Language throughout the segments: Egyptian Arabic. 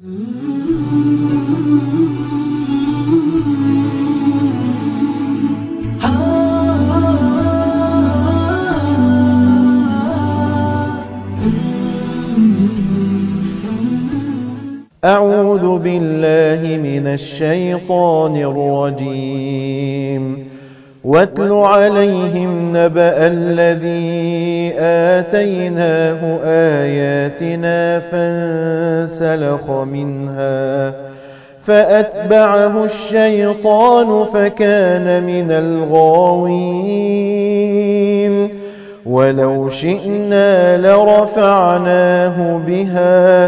أعوذ بالله من الشيطان الرجيم واتل عليهم نبأ الذي آتيناه آياتنا فانسلخ منها فأتبعه الشيطان فكان من الغاوين ولو شئنا لرفعناه بها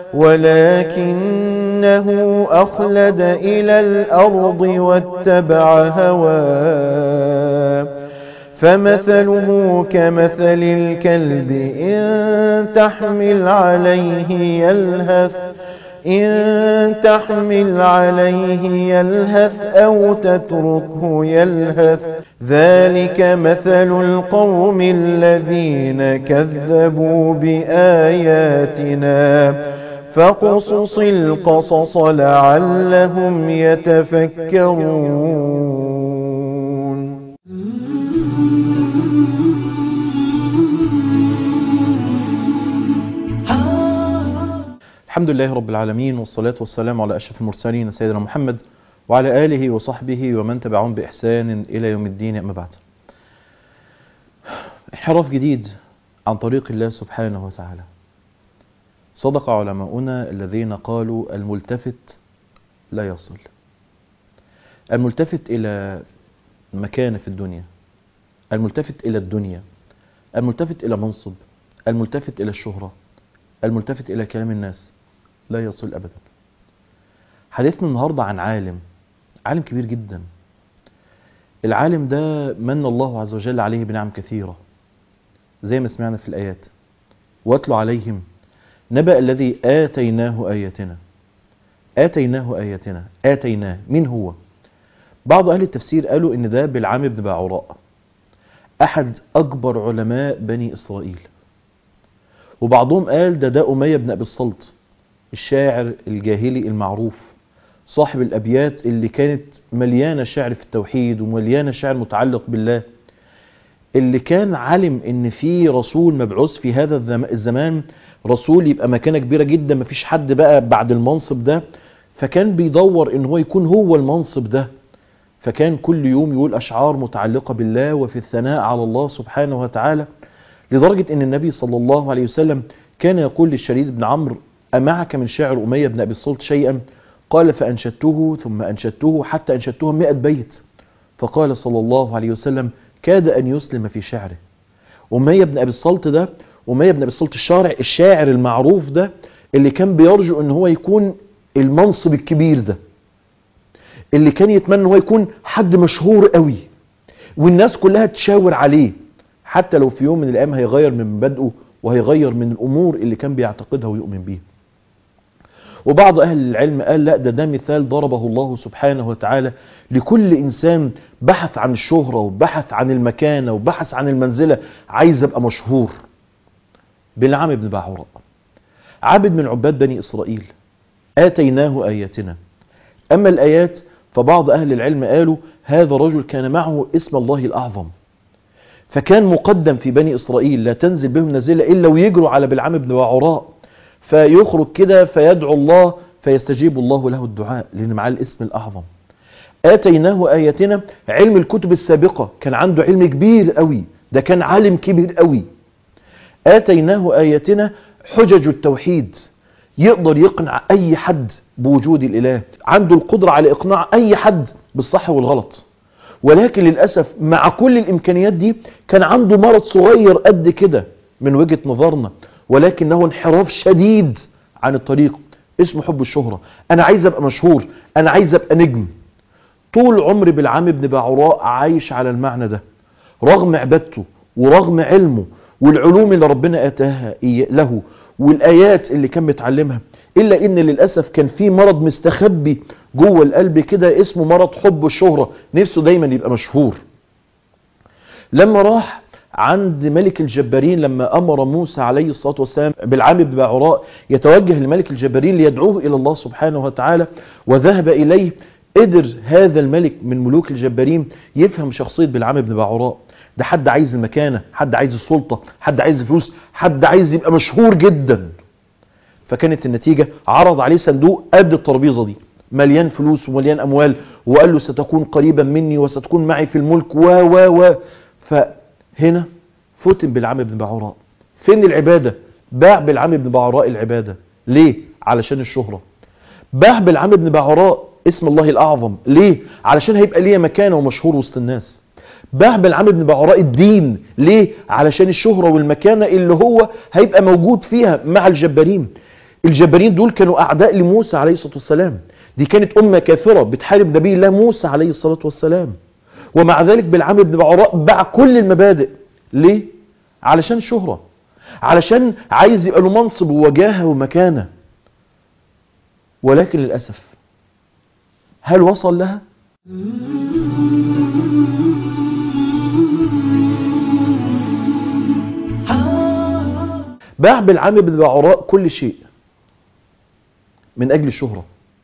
ولكنه أخلد إلى الأرض واتبع هواه فمثله كمثل الكلب إن تحمل عليه يلهث إن تحمل عليه يلهث أو تتركه يلهث ذلك مثل القوم الذين كذبوا بآياتنا فاقصص القصص لعلهم يتفكرون الحمد لله رب العالمين والصلاة والسلام على أشرف المرسلين سيدنا محمد وعلى آله وصحبه ومن تبعهم بإحسان إلى يوم الدين أما بعد انحراف جديد عن طريق الله سبحانه وتعالى صدق علماؤنا الذين قالوا الملتفت لا يصل الملتفت إلى مكانة في الدنيا الملتفت إلى الدنيا الملتفت إلى منصب الملتفت إلى الشهرة الملتفت إلى كلام الناس لا يصل أبدا حديثنا النهاردة عن عالم عالم كبير جدا العالم ده من الله عز وجل عليه بنعم كثيرة زي ما سمعنا في الآيات واتلوا عليهم نبأ الذي آتيناه آياتنا آتيناه آياتنا آتيناه مين هو بعض أهل التفسير قالوا إن ده بالعام بن باعوراء أحد أكبر علماء بني إسرائيل وبعضهم قال ده ده أمية بن أبي الصلت الشاعر الجاهلي المعروف صاحب الأبيات اللي كانت مليانة شعر في التوحيد ومليانة شعر متعلق بالله اللي كان علم ان في رسول مبعوث في هذا الزمان رسول يبقى مكانة كبيرة جدا مفيش حد بقى بعد المنصب ده فكان بيدور ان هو يكون هو المنصب ده فكان كل يوم يقول أشعار متعلقة بالله وفي الثناء على الله سبحانه وتعالى لدرجة ان النبي صلى الله عليه وسلم كان يقول للشريد بن عمرو أمعك من شعر أمية بن أبي الصلت شيئا قال فأنشدته ثم أنشدته حتى أنشدته مئة بيت فقال صلى الله عليه وسلم كاد أن يسلم في شعره أمية بن أبي الصلت ده أمية بن أبي الصلت الشارع الشاعر المعروف ده اللي كان بيرجو أن هو يكون المنصب الكبير ده اللي كان يتمنى هو يكون حد مشهور قوي والناس كلها تشاور عليه حتى لو في يوم من الأيام هيغير من مبادئه وهيغير من الأمور اللي كان بيعتقدها ويؤمن بيها وبعض أهل العلم قال لا ده ده مثال ضربه الله سبحانه وتعالى لكل إنسان بحث عن الشهرة وبحث عن المكانة وبحث عن المنزلة عايز أبقى مشهور بالعام بن باعوراء عبد من عباد بني إسرائيل آتيناه آياتنا أما الآيات فبعض أهل العلم قالوا هذا رجل كان معه اسم الله الأعظم فكان مقدم في بني إسرائيل لا تنزل بهم نزلة إلا ويجروا على بلعام بن باعوراء فيخرج كده فيدعو الله فيستجيب الله له الدعاء لأن معاه الاسم الأعظم آتيناه آياتنا علم الكتب السابقة كان عنده علم كبير قوي ده كان عالم كبير قوي آتيناه آياتنا حجج التوحيد يقدر يقنع أي حد بوجود الإله عنده القدرة على إقناع أي حد بالصح والغلط ولكن للأسف مع كل الإمكانيات دي كان عنده مرض صغير قد كده من وجهة نظرنا ولكنه انحراف شديد عن الطريق اسمه حب الشهرة أنا عايز أبقى مشهور أنا عايز أبقى نجم طول عمري بالعام ابن باعوراء عايش على المعنى ده رغم عبادته ورغم علمه والعلوم اللي ربنا آتاها له والآيات اللي كان متعلمها إلا إن للأسف كان في مرض مستخبي جوه القلب كده اسمه مرض حب الشهرة نفسه دايما يبقى مشهور لما راح عند ملك الجبارين لما أمر موسى عليه الصلاة والسلام بالعام بن باعوراء يتوجه لملك الجبارين ليدعوه إلى الله سبحانه وتعالى وذهب إليه قدر هذا الملك من ملوك الجبارين يفهم شخصية بالعام بن باعوراء ده حد عايز المكانة حد عايز السلطة حد عايز الفلوس حد عايز يبقى مشهور جدا فكانت النتيجة عرض عليه صندوق قد الترابيزة دي مليان فلوس ومليان أموال وقال له ستكون قريبا مني وستكون معي في الملك و و و فهنا فتن بالعم بن باعوراء فين العبادة باع بالعم بن باعوراء العبادة ليه علشان الشهرة باع بالعم بن باعوراء اسم الله الأعظم ليه علشان هيبقى ليه مكانة ومشهور وسط الناس باع بالعم بن باعوراء الدين ليه علشان الشهرة والمكانة اللي هو هيبقى موجود فيها مع الجبارين الجبارين دول كانوا أعداء لموسى عليه الصلاة والسلام دي كانت أمة كافرة بتحارب نبي الله موسى عليه الصلاة والسلام ومع ذلك بالعم بن باعوراء باع كل المبادئ ليه؟ علشان شهرة علشان عايز يبقى له منصب ووجاهة ومكانة ولكن للأسف هل وصل لها؟ باع بالعم بن باعوراء كل شيء من أجل الشهرة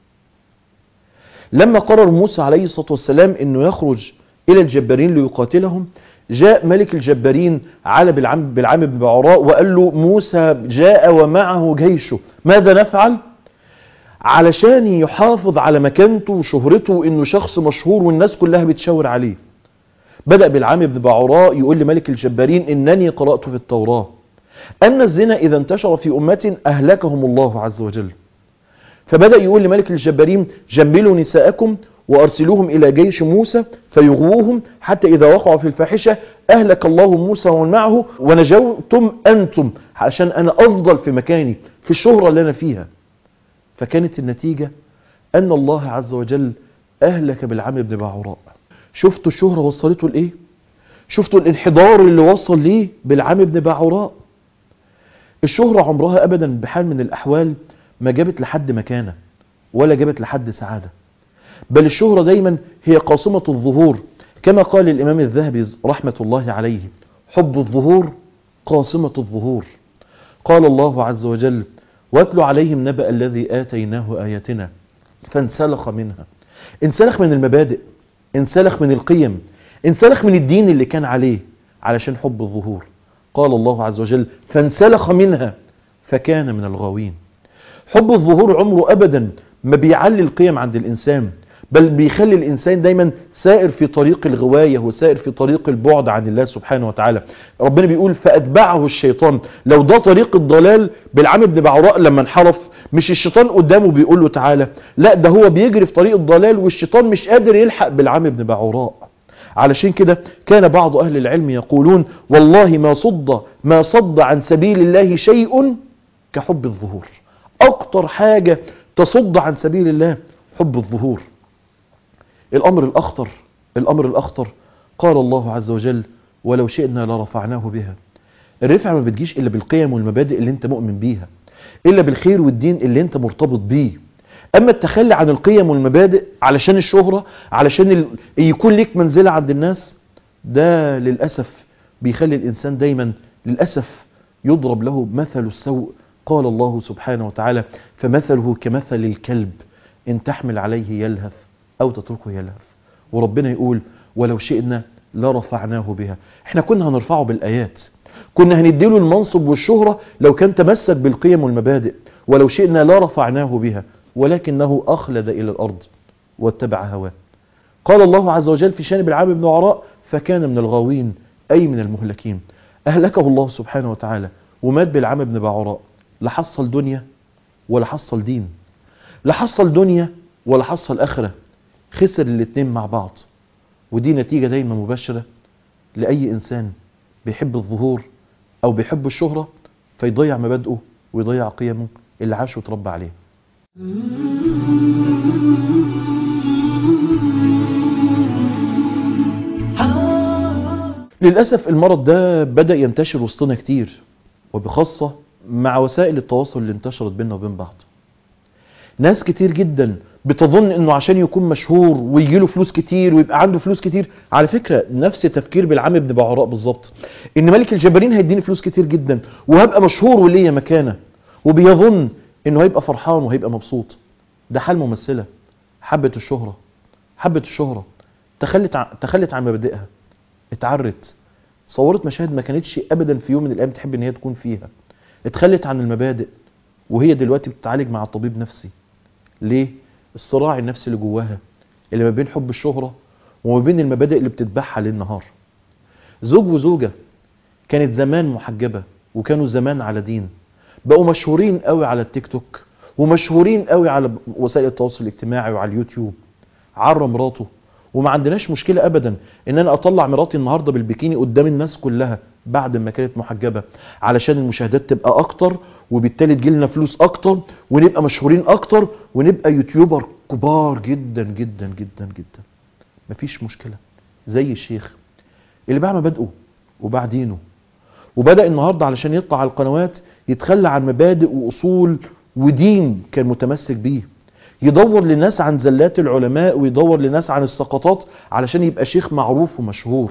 لما قرر موسى عليه الصلاة والسلام أنه يخرج إلى الجبارين ليقاتلهم جاء ملك الجبارين على بالعم, بالعم بن باعوراء وقال له موسى جاء ومعه جيشه ماذا نفعل؟ علشان يحافظ على مكانته وشهرته وانه شخص مشهور والناس كلها بتشاور عليه بدأ بالعام بن باعوراء يقول لملك الجبارين إنني قرأت في التوراة أن الزنا إذا انتشر في أمة أهلكهم الله عز وجل فبدأ يقول لملك الجبارين جملوا نساءكم وأرسلوهم إلى جيش موسى فيغووهم حتى إذا وقعوا في الفاحشة أهلك الله موسى ومن معه ونجوتم أنتم عشان أنا أفضل في مكاني في الشهرة اللي أنا فيها فكانت النتيجة أن الله عز وجل أهلك بالعم بن باعوراء شفتوا الشهرة وصلته لإيه شفتوا الانحدار اللي وصل ليه بالعم بن باعوراء الشهرة عمرها أبدا بحال من الأحوال ما جابت لحد مكانة ولا جابت لحد سعادة بل الشهرة دايما هي قاصمة الظهور كما قال الإمام الذهبي رحمة الله عليه حب الظهور قاصمة الظهور قال الله عز وجل واتل عليهم نبأ الذي آتيناه آياتنا فانسلخ منها انسلخ من المبادئ انسلخ من القيم انسلخ من الدين اللي كان عليه علشان حب الظهور قال الله عز وجل فانسلخ منها فكان من الغاوين حب الظهور عمره أبدا ما بيعلي القيم عند الإنسان بل بيخلي الإنسان دايما سائر في طريق الغواية وسائر في طريق البعد عن الله سبحانه وتعالى ربنا بيقول فأتبعه الشيطان لو ده طريق الضلال بالعام بن بعوراء لما انحرف مش الشيطان قدامه بيقول له تعالى لا ده هو بيجري في طريق الضلال والشيطان مش قادر يلحق بالعام بن بعوراء علشان كده كان بعض أهل العلم يقولون والله ما صد ما صد عن سبيل الله شيء كحب الظهور أكتر حاجة تصد عن سبيل الله حب الظهور الأمر الأخطر الأمر الأخطر قال الله عز وجل ولو شئنا لرفعناه بها الرفعة ما بتجيش إلا بالقيم والمبادئ اللي انت مؤمن بيها إلا بالخير والدين اللي انت مرتبط بيه أما التخلي عن القيم والمبادئ علشان الشهرة علشان ال... يكون ليك منزلة عند الناس ده للأسف بيخلي الإنسان دايما للأسف يضرب له مثل السوء قال الله سبحانه وتعالى فمثله كمثل الكلب إن تحمل عليه يلهث أو تتركه يلهث وربنا يقول ولو شئنا لرفعناه بها احنا كنا هنرفعه بالآيات كنا هنديله المنصب والشهرة لو كان تمسك بالقيم والمبادئ ولو شئنا لرفعناه بها ولكنه أخلد إلى الأرض واتبع هواه قال الله عز وجل في شان العام بن عراء فكان من الغاوين أي من المهلكين أهلكه الله سبحانه وتعالى ومات بالعام بن بعوراء لا حصل دنيا ولا حصل دين لا حصل دنيا ولا حصل آخرة خسر الاتنين مع بعض ودي نتيجة دايما مباشرة لأي إنسان بيحب الظهور أو بيحب الشهرة فيضيع مبادئه ويضيع قيمه اللي عاش وتربى عليه للأسف المرض ده بدأ ينتشر وسطنا كتير وبخاصة مع وسائل التواصل اللي انتشرت بيننا وبين بعض ناس كتير جدا بتظن انه عشان يكون مشهور ويجي له فلوس كتير ويبقى عنده فلوس كتير على فكرة نفس تفكير بالعام ابن بعراء بالظبط ان ملك الجبارين هيديني فلوس كتير جدا وهبقى مشهور وليا مكانة وبيظن انه هيبقى فرحان وهيبقى مبسوط ده حال ممثلة حبت الشهرة حبت الشهرة تخلت عن تخلت عن مبادئها اتعرت صورت مشاهد ما كانتش ابدا في يوم من الايام تحب ان هي تكون فيها اتخلت عن المبادئ وهي دلوقتي بتتعالج مع طبيب نفسي ليه الصراع النفسي اللي جواها اللي ما بين حب الشهرة وما بين المبادئ اللي بتتبعها ليل نهار زوج وزوجة كانت زمان محجبة وكانوا زمان على دين بقوا مشهورين قوي على التيك توك ومشهورين قوي على وسائل التواصل الاجتماعي وعلى اليوتيوب عرى مراته وما عندناش مشكلة ابدا ان انا اطلع مراتي النهاردة بالبكيني قدام الناس كلها بعد ما كانت محجبة علشان المشاهدات تبقى اكتر وبالتالي تجيلنا فلوس اكتر ونبقى مشهورين اكتر ونبقى يوتيوبر كبار جدا جدا جدا جدا مفيش مشكلة زي الشيخ اللي باع مبادئه وباع دينه وبدأ النهاردة علشان يطلع على القنوات يتخلى عن مبادئ وأصول ودين كان متمسك بيه يدور للناس عن زلات العلماء ويدور للناس عن السقطات علشان يبقى شيخ معروف ومشهور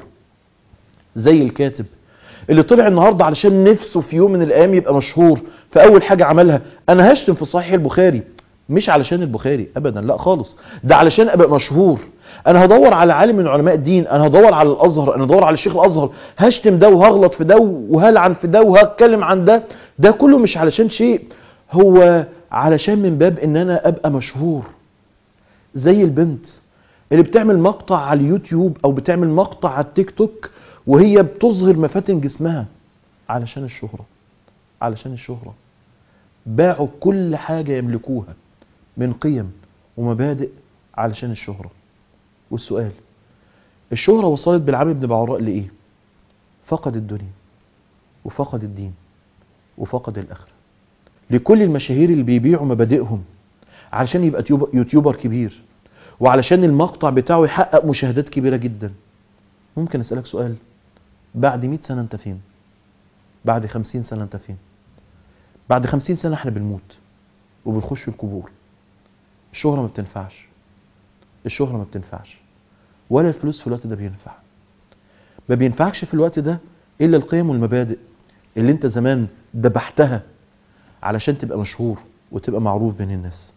زي الكاتب اللي طلع النهاردة علشان نفسه في يوم من الأيام يبقى مشهور فأول حاجة عملها أنا هشتم في صحيح البخاري مش علشان البخاري أبدا لا خالص ده علشان أبقى مشهور أنا هدور على عالم من علماء الدين أنا هدور على الأزهر أنا هدور على الشيخ الأزهر هشتم ده وهغلط في ده وهلعن في ده وهتكلم عن ده ده كله مش علشان شيء هو علشان من باب ان انا ابقى مشهور زي البنت اللي بتعمل مقطع على اليوتيوب او بتعمل مقطع على التيك توك وهي بتظهر مفاتن جسمها علشان الشهرة علشان الشهرة باعوا كل حاجة يملكوها من قيم ومبادئ علشان الشهرة والسؤال الشهرة وصلت بالعام ابن بعراء لإيه فقد الدنيا وفقد الدين وفقد الآخرة لكل المشاهير اللي بيبيعوا مبادئهم علشان يبقى يوتيوبر كبير وعلشان المقطع بتاعه يحقق مشاهدات كبيرة جدا ممكن أسألك سؤال بعد 100 سنة انت فين بعد 50 سنة انت فين بعد 50 سنة احنا بنموت وبنخش القبور الشهرة ما بتنفعش الشهرة ما بتنفعش ولا الفلوس في الوقت ده بينفع ما بينفعش في الوقت ده إلا القيم والمبادئ اللي انت زمان دبحتها علشان تبقى مشهور وتبقى معروف بين الناس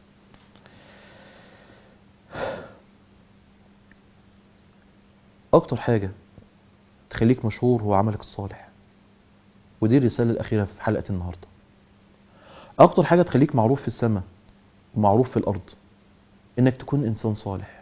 اكتر حاجة تخليك مشهور هو عملك الصالح ودي الرسالة الأخيرة في حلقة النهاردة أكتر حاجة تخليك معروف في السماء ومعروف في الأرض إنك تكون إنسان صالح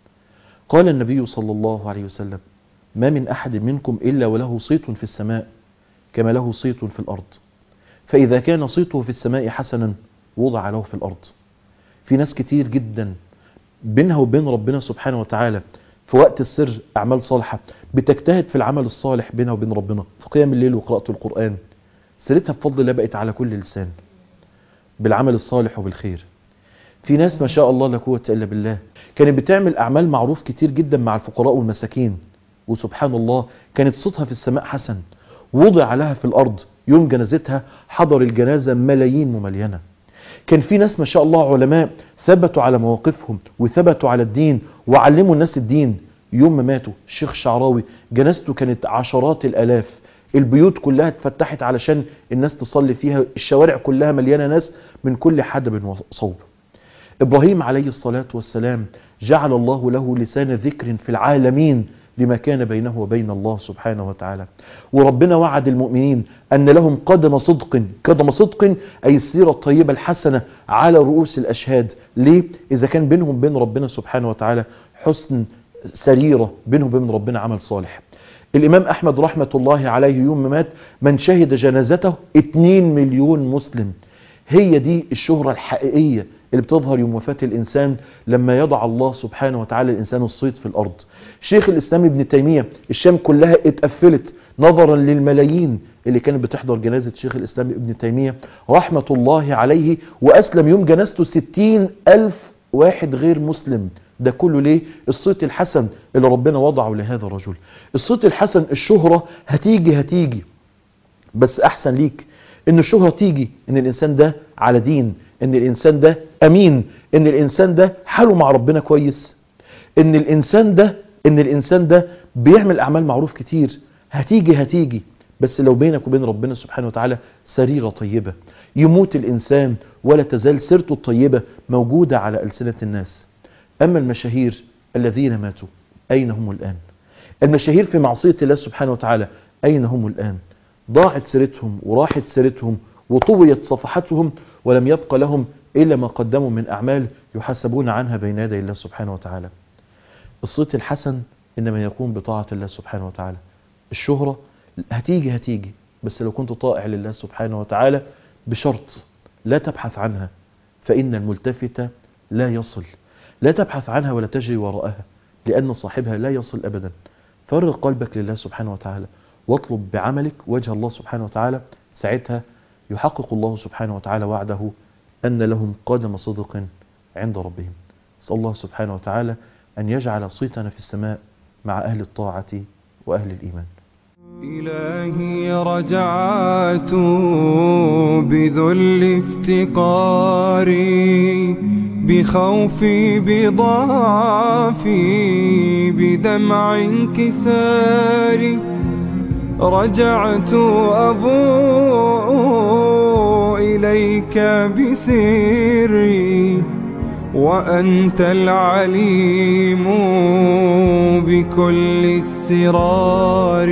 قال النبي صلى الله عليه وسلم ما من أحد منكم إلا وله صيت في السماء كما له صيت في الأرض فإذا كان صيته في السماء حسنا وضع له في الأرض في ناس كتير جدا بينها وبين ربنا سبحانه وتعالى في وقت السر أعمال صالحة بتجتهد في العمل الصالح بينها وبين ربنا في قيام الليل وقراءة القرآن سيرتها بفضل الله بقت على كل لسان بالعمل الصالح وبالخير في ناس ما شاء الله لا قوة إلا بالله كانت بتعمل أعمال معروف كتير جدا مع الفقراء والمساكين وسبحان الله كانت صوتها في السماء حسن وضع لها في الأرض يوم جنازتها حضر الجنازة ملايين مملينة كان في ناس ما شاء الله علماء ثبتوا على مواقفهم وثبتوا على الدين وعلموا الناس الدين يوم ما ماتوا الشيخ شعراوي جنازته كانت عشرات الآلاف البيوت كلها اتفتحت علشان الناس تصلي فيها الشوارع كلها مليانة ناس من كل حدب وصوب إبراهيم عليه الصلاة والسلام جعل الله له لسان ذكر في العالمين لما كان بينه وبين الله سبحانه وتعالى وربنا وعد المؤمنين أن لهم قدم صدق قدم صدق أي السيرة الطيبة الحسنة على رؤوس الأشهاد ليه؟ إذا كان بينهم وبين ربنا سبحانه وتعالى حسن سريرة بينهم وبين ربنا عمل صالح الإمام أحمد رحمة الله عليه يوم ما مات من شهد جنازته 2 مليون مسلم هي دي الشهرة الحقيقية اللي بتظهر يوم وفاة الإنسان لما يضع الله سبحانه وتعالى الإنسان الصيت في الأرض شيخ الإسلام ابن تيمية الشام كلها اتقفلت نظرا للملايين اللي كانت بتحضر جنازة شيخ الإسلام ابن تيمية رحمة الله عليه وأسلم يوم جنازته ستين ألف واحد غير مسلم ده كله ليه الصيت الحسن اللي ربنا وضعه لهذا الرجل الصيت الحسن الشهرة هتيجي هتيجي بس أحسن ليك ان الشهرة تيجي ان الانسان ده على دين ان الانسان ده امين ان الانسان ده حاله مع ربنا كويس ان الانسان ده ان الانسان ده بيعمل اعمال معروف كتير هتيجي هتيجي بس لو بينك وبين ربنا سبحانه وتعالى سريرة طيبة يموت الانسان ولا تزال سيرته الطيبة موجودة على ألسنة الناس اما المشاهير الذين ماتوا اين هم الان المشاهير في معصية الله سبحانه وتعالى اين هم الان ضاعت سيرتهم وراحت سيرتهم وطويت صفحتهم ولم يبق لهم إلا ما قدموا من أعمال يحاسبون عنها بين يدي الله سبحانه وتعالى الصيت الحسن إنما يكون بطاعة الله سبحانه وتعالى الشهرة هتيجي هتيجي بس لو كنت طائع لله سبحانه وتعالى بشرط لا تبحث عنها فإن الملتفت لا يصل لا تبحث عنها ولا تجري وراءها لأن صاحبها لا يصل أبدا فرغ قلبك لله سبحانه وتعالى واطلب بعملك وجه الله سبحانه وتعالى ساعتها يحقق الله سبحانه وتعالى وعده أن لهم قدم صدق عند ربهم نسأل الله سبحانه وتعالى أن يجعل صيتنا في السماء مع أهل الطاعة وأهل الإيمان إلهي رجعت بذل افتقاري بخوفي بضعفي بدمع انكساري رجعت أبوء إليك بسري وأنت العليم بكل السرار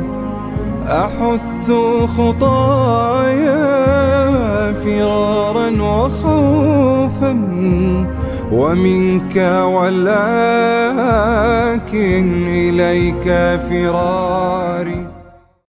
أحث خطايا فرارا وخوفا ومنك ولكن إليك فراري